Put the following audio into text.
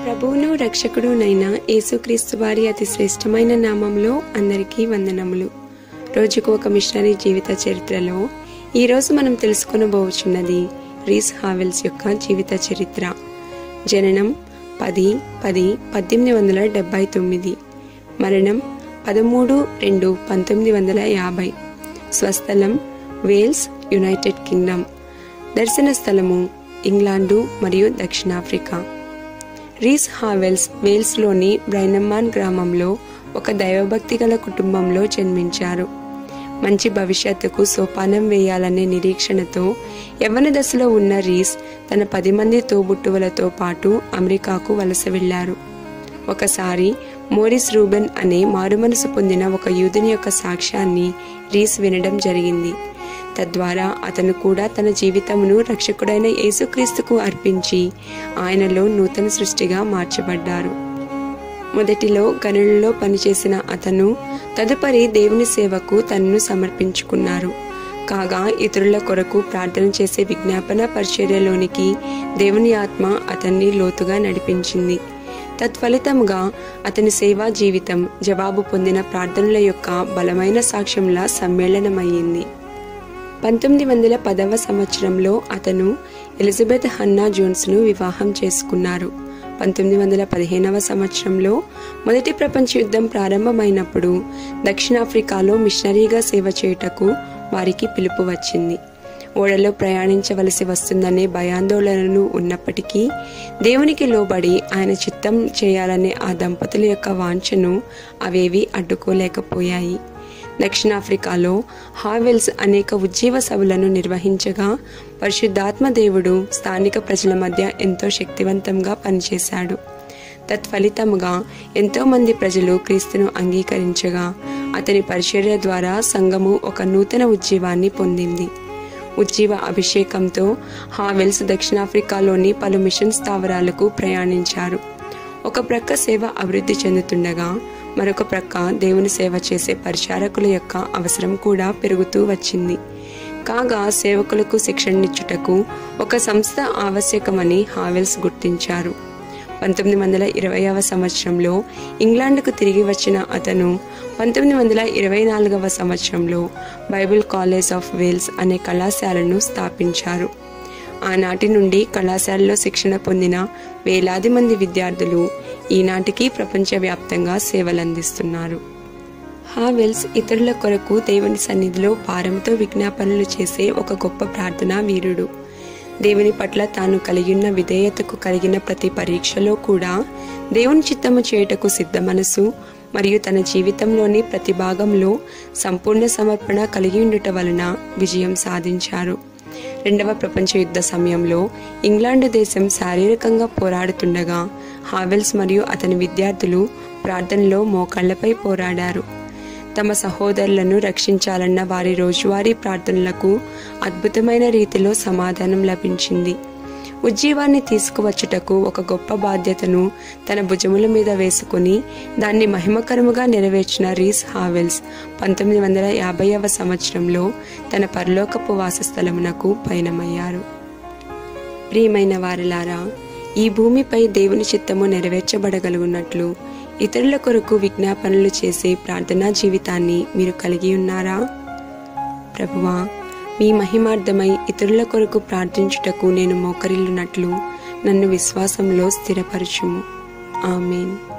ప్రభువును రక్షకుడునైన యేసుక్రీస్తు వారి అతి శ్రేష్టమైన నామంలో అందరికీ వందనములు రోజుకు ఒక మిషనరీ జీవిత చరిత్రలో ఈరోజు మనం తెలుసుకొనబోచున్నది రీస్ హావెల్స్ యొక్క జీవిత చరిత్ర జననం పది పది పద్దెనిమిది వందల డెబ్బై తొమ్మిది మరణం పదమూడు రెండు పంతొమ్మిది వందల యాభై స్వస్థలం వేల్స్ యునైటెడ్ కింగ్డమ్ దర్శన స్థలము ఇంగ్లాండు మరియు దక్షిణాఫ్రికా రీస్ హావెల్స్ వేల్స్లోని బ్రైనమ్మాన్ గ్రామంలో ఒక దైవభక్తి గల కుటుంబంలో జన్మించారు మంచి భవిష్యత్తుకు సోపానం వేయాలనే నిరీక్షణతో యవ్వన దశలో ఉన్న రీస్ తన పది మంది తోబుట్టువులతో పాటు అమెరికాకు వలస వెళ్లారు ఒకసారి మోరిస్ రూబెన్ అనే మారుమనసు పొందిన ఒక యూదుని యొక్క సాక్ష్యాన్ని రీస్ వినడం జరిగింది తద్వారా అతను కూడా తన జీవితమును రక్షకుడైన యేసుక్రీస్తుకు అర్పించి ఆయనలో నూతన సృష్టిగా మార్చబడ్డారు మొదటిలో గనులలో పనిచేసిన అతను తదుపరి దేవుని సేవకు తనను సమర్పించుకున్నారు కాగా ఇతరుల కొరకు ప్రార్థన చేసే విజ్ఞాపన పరిచర్యలోనికి దేవుని ఆత్మ అతన్ని లోతుగా నడిపించింది తత్ఫలితముగా అతని సేవా జీవితం జవాబు పొందిన ప్రార్థనల యొక్క బలమైన సాక్ష్యంలా సమ్మేళనమయ్యింది పంతొమ్మిది వందల పదవ సంవత్సరంలో అతను ఎలిజబెత్ హన్నా జోన్స్ను వివాహం చేసుకున్నారు పంతొమ్మిది వందల పదిహేనవ సంవత్సరంలో మొదటి ప్రపంచ యుద్ధం ప్రారంభమైనప్పుడు దక్షిణాఫ్రికాలో మిషనరీగా సేవ చేయుటకు వారికి పిలుపు వచ్చింది ఓడలో ప్రయాణించవలసి వస్తుందనే భయాందోళనలు ఉన్నప్పటికీ దేవునికి లోబడి ఆయన చిత్తం చేయాలనే ఆ దంపతుల యొక్క వాంఛను అవేవి అడ్డుకోలేకపోయాయి దక్షిణాఫ్రికాలో హావెల్స్ అనేక ఉజ్జీవ సభలను నిర్వహించగా పరిశుద్ధాత్మ దేవుడు స్థానిక ప్రజల మధ్య ఎంతో శక్తివంతంగా పనిచేశాడు తత్ఫలితముగా ఎంతో మంది ప్రజలు క్రీస్తును అంగీకరించగా అతని పరిచర్య ద్వారా సంఘము ఒక నూతన ఉజ్జీవాన్ని పొందింది ఉజ్జీవ అభిషేకంతో హావెల్స్ దక్షిణాఫ్రికాలోని పలు మిషన్ స్థావరాలకు ప్రయాణించారు ఒక ప్రక్క సేవ అభివృద్ధి చెందుతుండగా మరొక ప్రక్క దేవుని సేవ చేసే పరిచారకుల యొక్క అవసరం కూడా పెరుగుతూ వచ్చింది కాగా సేవకులకు శిక్షణనిచ్చుటకు ఒక సంస్థ ఆవశ్యకమని హావెల్స్ గుర్తించారు పంతొమ్మిది వందల ఇరవైవ సంవత్సరంలో ఇంగ్లాండ్కు తిరిగి వచ్చిన అతను పంతొమ్మిది వందల ఇరవై నాలుగవ సంవత్సరంలో బైబిల్ కాలేజ్ ఆఫ్ వేల్స్ అనే కళాశాలను స్థాపించారు ఆనాటి నుండి కళాశాలలో శిక్షణ పొందిన వేలాది మంది విద్యార్థులు ఈనాటికి ప్రపంచవ్యాప్తంగా సేవలందిస్తున్నారు హావెల్స్ ఇతరుల కొరకు దేవుని సన్నిధిలో భారంతో విజ్ఞాపనలు చేసే ఒక గొప్ప ప్రార్థనా వీరుడు దేవుని పట్ల తాను కలిగిన విధేయతకు కలిగిన ప్రతి పరీక్షలో కూడా దేవుని చిత్తము చేయుటకు సిద్ధ మనసు మరియు తన జీవితంలోని ప్రతి భాగంలో సంపూర్ణ సమర్పణ కలిగి ఉండుట వలన విజయం సాధించారు రెండవ ప్రపంచ యుద్ధ సమయంలో ఇంగ్లాండ్ దేశం శారీరకంగా పోరాడుతుండగా హావెల్స్ మరియు అతని విద్యార్థులు ప్రార్థనలో మోకాళ్లపై పోరాడారు తమ సహోదరులను రక్షించాలన్న వారి రోజువారీ ప్రార్థనలకు అద్భుతమైన రీతిలో సమాధానం లభించింది ఉజ్జీవాన్ని తీసుకువచ్చుటకు ఒక గొప్ప బాధ్యతను తన భుజముల మీద వేసుకుని దాన్ని మహిమకరముగా నెరవేర్చిన రీస్ హావెల్స్ పంతొమ్మిది వందల యాభైవ సంవత్సరంలో తన పరలోకపు వాసస్థలమునకు పయనమయ్యారు ప్రియమైన వారిలారా ఈ భూమిపై దేవుని చిత్తము నెరవేర్చబడగలుగున్నట్లు ఇతరుల కొరకు విజ్ఞాపనలు చేసే ప్రార్థనా జీవితాన్ని మీరు కలిగి ఉన్నారా ప్రభువా మీ మహిమార్థమై ఇతరుల కొరకు ప్రార్థించుటకు నేను మోకరిల్లునట్లు నన్ను విశ్వాసంలో స్థిరపరచుము ఆమెన్